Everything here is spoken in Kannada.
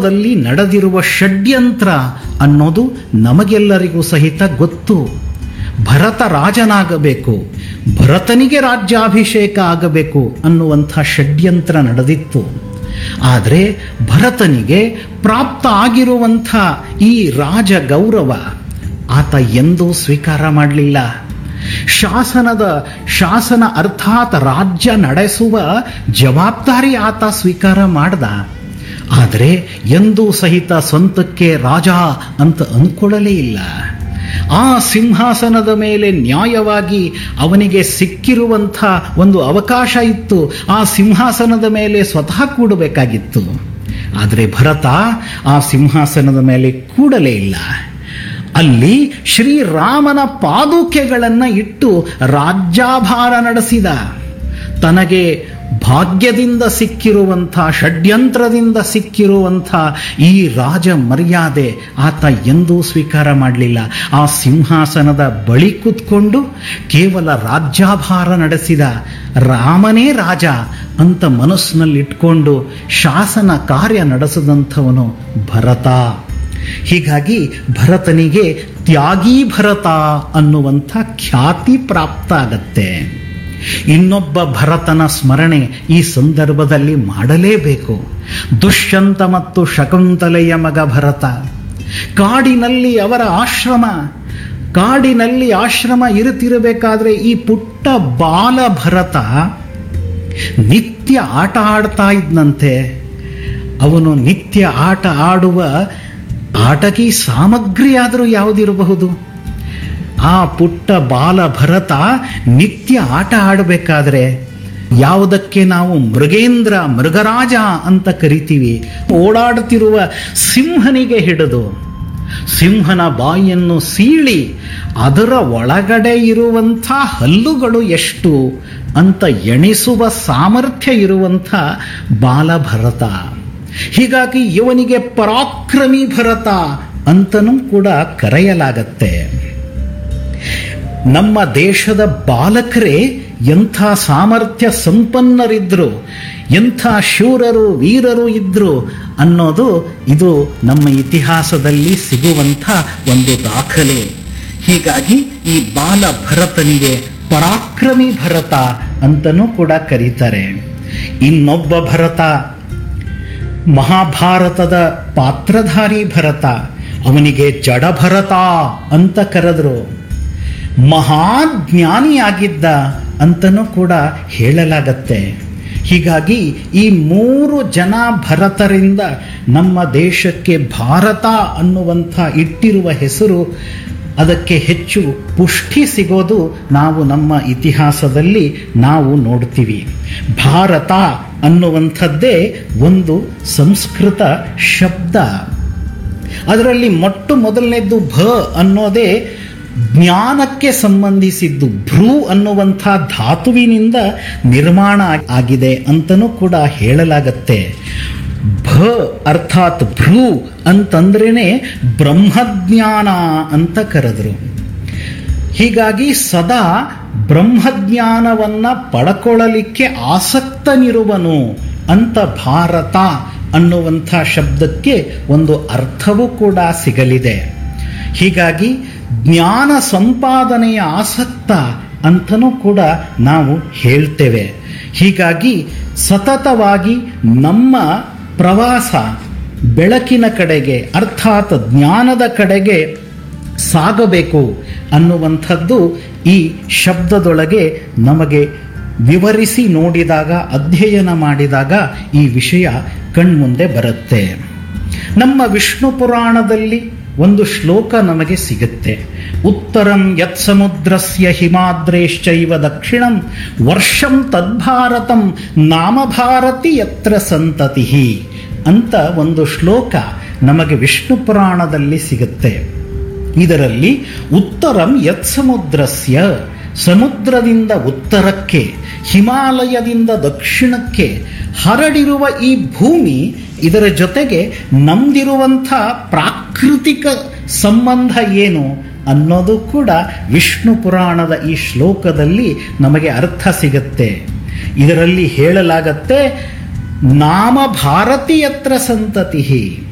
ಪೂರ್ವದಲ್ಲಿ ನಡೆದಿರುವ ಷಡ್ಯಂತ್ರ ಅನ್ನೋದು ನಮಗೆಲ್ಲರಿಗೂ ಸಹಿತ ಗೊತ್ತು ಭರತ ರಾಜನಾಗಬೇಕು ಭರತನಿಗೆ ರಾಜ್ಯಾಭಿಷೇಕ ಆಗಬೇಕು ಅನ್ನುವಂಥ ಷಡ್ಯಂತ್ರ ನಡೆದಿತ್ತು ಆದರೆ ಭರತನಿಗೆ ಪ್ರಾಪ್ತ ಆಗಿರುವಂಥ ಈ ರಾಜ ಗೌರವ ಆತ ಎಂದೂ ಸ್ವೀಕಾರ ಮಾಡಲಿಲ್ಲ ಶಾಸನದ ಶಾಸನ ಅರ್ಥಾತ್ ರಾಜ್ಯ ನಡೆಸುವ ಜವಾಬ್ದಾರಿ ಆತ ಸ್ವೀಕಾರ ಮಾಡ್ದ ಆದರೆ ಎಂದೂ ಸಹಿತ ಸ್ವಂತಕ್ಕೆ ರಾಜ ಅಂತ ಅಂದ್ಕೊಳ್ಳಲೇ ಇಲ್ಲ ಆ ಸಿಂಹಾಸನದ ಮೇಲೆ ನ್ಯಾಯವಾಗಿ ಅವನಿಗೆ ಸಿಕ್ಕಿರುವಂಥ ಒಂದು ಅವಕಾಶ ಇತ್ತು ಆ ಸಿಂಹಾಸನದ ಮೇಲೆ ಸ್ವತಃ ಕೂಡಬೇಕಾಗಿತ್ತು ಆದರೆ ಭರತ ಆ ಸಿಂಹಾಸನದ ಮೇಲೆ ಕೂಡಲೇ ಇಲ್ಲ ಅಲ್ಲಿ ಶ್ರೀರಾಮನ ಪಾದುಕೆಗಳನ್ನು ಇಟ್ಟು ರಾಜ್ಯಾಭಾರ ನಡೆಸಿದ ತನಗೆ ಭಾಗ್ಯದಿಂದ ಸಿಕ್ಕಿರುವಂಥ ಷಡ್ಯಂತ್ರದಿಂದ ಸಿಕ್ಕಿರುವಂಥ ಈ ರಾಜ ಮರ್ಯಾದೆ ಆತ ಎಂದೂ ಸ್ವೀಕಾರ ಮಾಡಲಿಲ್ಲ ಆ ಸಿಂಹಾಸನದ ಬಳಿ ಕೂತ್ಕೊಂಡು ಕೇವಲ ರಾಜ್ಯಾಭಾರ ನಡೆಸಿದ ರಾಮನೇ ರಾಜ ಅಂತ ಮನಸ್ಸಿನಲ್ಲಿಟ್ಕೊಂಡು ಶಾಸನ ಕಾರ್ಯ ನಡೆಸದಂಥವನು ಭರತ ಹೀಗಾಗಿ ಭರತನಿಗೆ ತ್ಯಾಗಿ ಭರತ ಅನ್ನುವಂಥ ಖ್ಯಾತಿ ಪ್ರಾಪ್ತ ಆಗತ್ತೆ ಇನ್ನೊಬ್ಬ ಭರತನ ಸ್ಮರಣೆ ಈ ಸಂದರ್ಭದಲ್ಲಿ ಮಾಡಲೇಬೇಕು ದುಷ್ಯಂತ ಮತ್ತು ಶಕುಂತಲೆಯ ಮಗ ಭರತ ಕಾಡಿನಲ್ಲಿ ಅವರ ಆಶ್ರಮ ಕಾಡಿನಲ್ಲಿ ಆಶ್ರಮ ಇರುತ್ತಿರಬೇಕಾದ್ರೆ ಈ ಪುಟ್ಟ ಬಾಲ ಭರತ ನಿತ್ಯ ಆಟ ಆಡ್ತಾ ಇದ್ನಂತೆ ಅವನು ನಿತ್ಯ ಆಟ ಆಡುವ ಆಟಕಿ ಸಾಮಗ್ರಿ ಆದರೂ ಯಾವುದಿರಬಹುದು ಆ ಪುಟ್ಟ ಬಾಲ ಭರತ ನಿತ್ಯ ಆಟ ಆಡಬೇಕಾದ್ರೆ ಯಾವುದಕ್ಕೆ ನಾವು ಮೃಗೇಂದ್ರ ಮೃಗರಾಜ ಅಂತ ಕರಿತೀವಿ ಓಡಾಡುತ್ತಿರುವ ಸಿಂಹನಿಗೆ ಹಿಡಿದು ಸಿಂಹನ ಬಾಯಿಯನ್ನು ಸೀಳಿ ಅದರ ಒಳಗಡೆ ಇರುವಂಥ ಹಲ್ಲುಗಳು ಎಷ್ಟು ಅಂತ ಎಣಿಸುವ ಸಾಮರ್ಥ್ಯ ಇರುವಂಥ ಬಾಲಭರತ ಹೀಗಾಗಿ ಇವನಿಗೆ ಪರಾಕ್ರಮಿ ಭರತ ಅಂತನೂ ಕೂಡ ಕರೆಯಲಾಗತ್ತೆ ನಮ್ಮ ದೇಶದ ಬಾಲಕರೇ ಎಂಥ ಸಾಮರ್ಥ್ಯ ಸಂಪನ್ನರಿದ್ರು ಎಂಥ ಶೂರರು ವೀರರು ಇದ್ರು ಅನ್ನೋದು ಇದು ನಮ್ಮ ಇತಿಹಾಸದಲ್ಲಿ ಸಿಗುವಂಥ ಒಂದು ದಾಖಲೆ ಹೀಗಾಗಿ ಈ ಬಾಲ ಭರತನಿಗೆ ಪರಾಕ್ರಮಿ ಭರತ ಅಂತನೂ ಕೂಡ ಕರೀತಾರೆ ಇನ್ನೊಬ್ಬ ಭರತ ಮಹಾಭಾರತದ ಪಾತ್ರಧಾರಿ ಭರತ ಅವನಿಗೆ ಜಡಭರತ ಅಂತ ಕರೆದ್ರು ಮಹಾಜ್ಞಾನಿಯಾಗಿದ್ದ ಅಂತನೂ ಕೂಡ ಹೇಳಲಾಗತ್ತೆ ಹೀಗಾಗಿ ಈ ಮೂರು ಜನ ಭರತರಿಂದ ನಮ್ಮ ದೇಶಕ್ಕೆ ಭಾರತ ಅನ್ನುವಂಥ ಇಟ್ಟಿರುವ ಹೆಸರು ಅದಕ್ಕೆ ಹೆಚ್ಚು ಪುಷ್ಟಿ ಸಿಗೋದು ನಾವು ನಮ್ಮ ಇತಿಹಾಸದಲ್ಲಿ ನಾವು ನೋಡ್ತೀವಿ ಭಾರತ ಅನ್ನುವಂಥದ್ದೇ ಒಂದು ಸಂಸ್ಕೃತ ಶಬ್ದ ಅದರಲ್ಲಿ ಮೊಟ್ಟ ಮೊದಲನೇದ್ದು ಭ ಅನ್ನೋದೇ ಜ್ಞಾನಕ್ಕೆ ಸಂಬಂಧಿಸಿದ್ದು ಭ್ರೂ ಅನ್ನುವಂಥ ಧಾತುವಿನಿಂದ ನಿರ್ಮಾಣ ಆಗಿದೆ ಅಂತನೂ ಕೂಡ ಹೇಳಲಾಗತ್ತೆ ಭ ಅರ್ಥಾತ್ ಭ್ರೂ ಅಂತಂದ್ರೇನೆ ಬ್ರಹ್ಮಜ್ಞಾನ ಅಂತ ಕರೆದ್ರು ಹೀಗಾಗಿ ಸದಾ ಬ್ರಹ್ಮಜ್ಞಾನವನ್ನ ಪಡ್ಕೊಳ್ಳಲಿಕ್ಕೆ ಆಸಕ್ತನಿರುವನು ಅಂತ ಭಾರತ ಅನ್ನುವಂಥ ಶಬ್ದಕ್ಕೆ ಒಂದು ಅರ್ಥವೂ ಕೂಡ ಸಿಗಲಿದೆ ಹೀಗಾಗಿ ಜ್ಞಾನ ಸಂಪಾದನೆಯ ಆಸಕ್ತ ಅಂತನೂ ಕೂಡ ನಾವು ಹೇಳ್ತೇವೆ ಹೀಗಾಗಿ ಸತತವಾಗಿ ನಮ್ಮ ಪ್ರವಾಸ ಬೆಳಕಿನ ಕಡೆಗೆ ಅರ್ಥಾತ್ ಜ್ಞಾನದ ಕಡೆಗೆ ಸಾಗಬೇಕು ಅನ್ನುವಂಥದ್ದು ಈ ಶಬ್ದದೊಳಗೆ ನಮಗೆ ವಿವರಿಸಿ ನೋಡಿದಾಗ ಅಧ್ಯಯನ ಮಾಡಿದಾಗ ಈ ವಿಷಯ ಕಣ್ಮುಂದೆ ಬರುತ್ತೆ ನಮ್ಮ ವಿಷ್ಣು ಪುರಾಣದಲ್ಲಿ ಒಂದು ಶ್ಲೋಕ ನಮಗೆ ಸಿಗುತ್ತೆ ಉತ್ತರಂ ಯತ್ ಸಮುದ್ರಸ್ಯ ಹಿಮಾದ್ರೇಶ್ಚೈವ ದಕ್ಷಿಣಂ ವರ್ಷಂ ತದ್ಭಾರತಂ ನಾಮಭಾರತಿ ಯತ್ರ ಸಂತತಿ ಅಂತ ಒಂದು ಶ್ಲೋಕ ನಮಗೆ ವಿಷ್ಣು ಪುರಾಣದಲ್ಲಿ ಸಿಗುತ್ತೆ ಇದರಲ್ಲಿ ಉತ್ತರಂ ಯತ್ ಸಮುದ್ರಸ್ಯ ಸಮುದ್ರದಿಂದ ಉತ್ತರಕ್ಕೆ ಹಿಮಾಲಯದಿಂದ ದಕ್ಷಿಣಕ್ಕೆ ಹರಡಿರುವ ಈ ಭೂಮಿ ಇದರ ಜೊತೆಗೆ ನಮ್ದಿರುವಂಥ ಪ್ರಾಕೃತಿಕ ಸಂಬಂಧ ಏನು ಅನ್ನೋದು ಕೂಡ ವಿಷ್ಣು ಪುರಾಣದ ಈ ಶ್ಲೋಕದಲ್ಲಿ ನಮಗೆ ಅರ್ಥ ಸಿಗತ್ತೆ ಇದರಲ್ಲಿ ಹೇಳಲಾಗತ್ತೆ ನಾಮ ಭಾರತೀಯತ್ರ ಸಂತತಿ